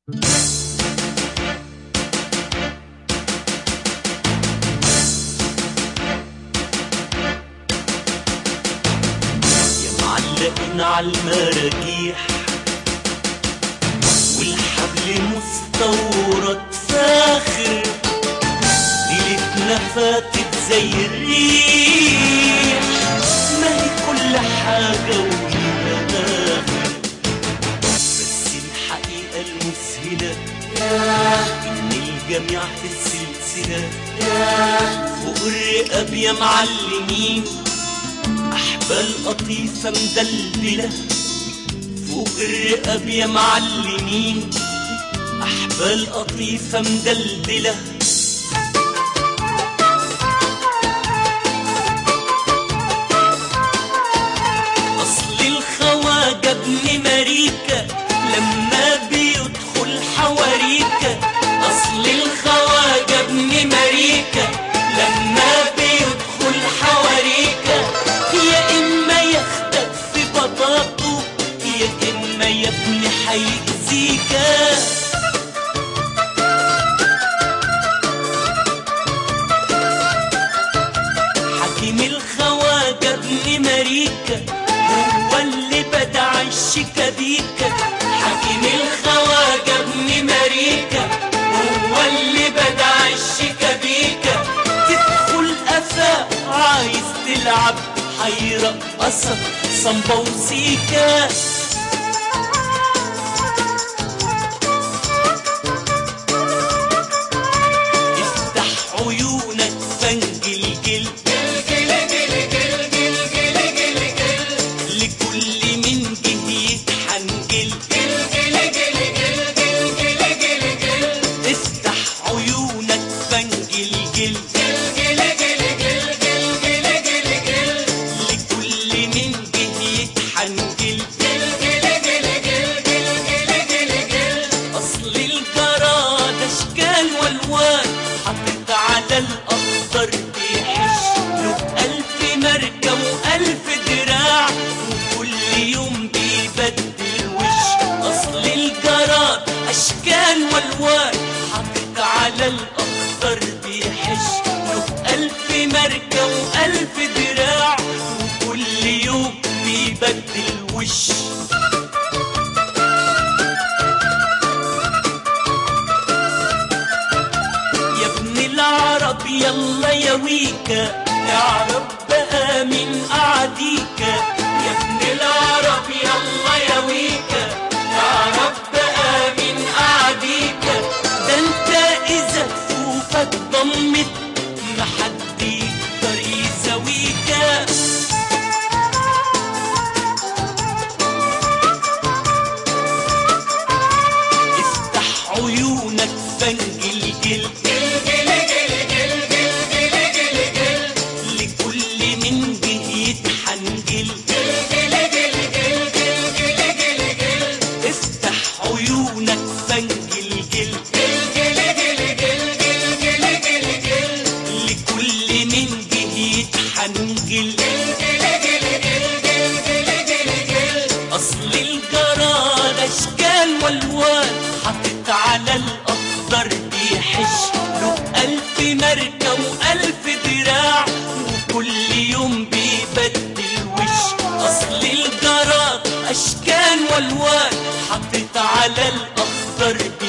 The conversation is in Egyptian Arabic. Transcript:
يا معلقين عالمراجيح والحبل مستورد فاخر ليلتنا فاتت زي الريح ما هي كل حاجة وليها آخر بس الحقيقة المذهلة إن الجميع في السلسلة فوق الرقاب يا معلمين أحبال قطيفة مدلدلة فوق الرقاب يا معلمين أحبال قطيفة مدلدلة أصل الخواجة ابن مريكة لما بيدخل حواريكة أصل الخواجة ابن مريكة لما بيدخل حواريكة يا إما ياخدك في بطاطه يا إما يا ابني هيأذيكا حكيم الخواجة ابن مريكة هو اللي بدع الشكابيكة حكيم الخواجة ابن مريكة هو اللي بدع الشكابيكة تدخل قفا عايز تلعب هيرقصك صنبا وسيكا افتح عيونك فنجل جل لكل من جه يتحنجل افتح عيونك فنجل جل لكل من جه يتحنجل اصل الجراد اشكال والوان حطيت على الاخضر بيحش له الف ماركه والف دراع وكل يوم بيبدل وش اصل الجراد اشكال والوان حطيت على الاخضر بيحش له الف ماركه والف دراع وكل يوم بيبدل وش يا ابن العرب يلا يا ويكا اعرف بقى من اعديكا يا ابن العرب يلا يا ويكا اعرف بقى من اعديكا ده انت اذا كفوفك ضمت محد يقدر يساويكا افتح عيونك فنجل جل لكل من جه يتحنجل افتح عيونك فنجل جل لكل من جه يتحنجل اصل الجراد اشكال والوان حطت على الاخضر بيحش له الف ماركه والف دراع وكل يوم بيبدل وش اصل الجراد اشكال والوان حطت على الاخضر بيحش